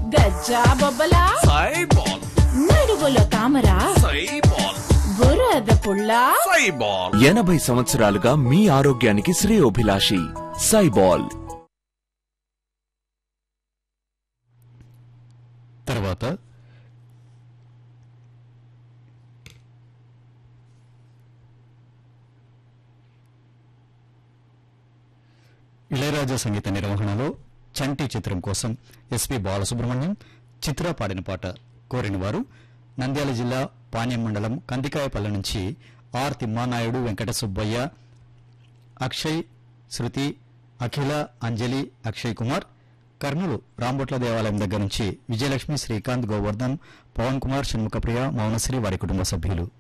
గజ్జా బొబ్బలా సైబాల్ నడుగులో తామరా సైబాల్ బురద పుల్ల సైబాల్ ఎనభై సంవత్సరాలుగా మీ ఆరోగ్యానికి శ్రేయోభిలాషి సైబాల్ తర్వాత ఇళయరాజా సంగీత నిర్వహణలో చంటి చిత్రం కోసం ఎస్పి బాలసుబ్రహ్మణ్యం చిత్ర పాడిన పాట కోరిన వారు నంద్యాల జిల్లా పాణ్యం మండలం కందికాయపల్లె నుంచి ఆర్ తిమ్మానాయుడు వెంకట సుబ్బయ్య అక్షయ్ శృతి అఖిల అంజలి అక్షయ్ కుమార్ కర్నూలు రాంబొట్ల దేవాలయం దగ్గర నుంచి విజయలక్ష్మి శ్రీకాంత్ గోవర్ధన్ పవన్ కుమార్ షణ్ముఖప్రియ మౌనశ్రీ వారి కుటుంబ సభ్యులు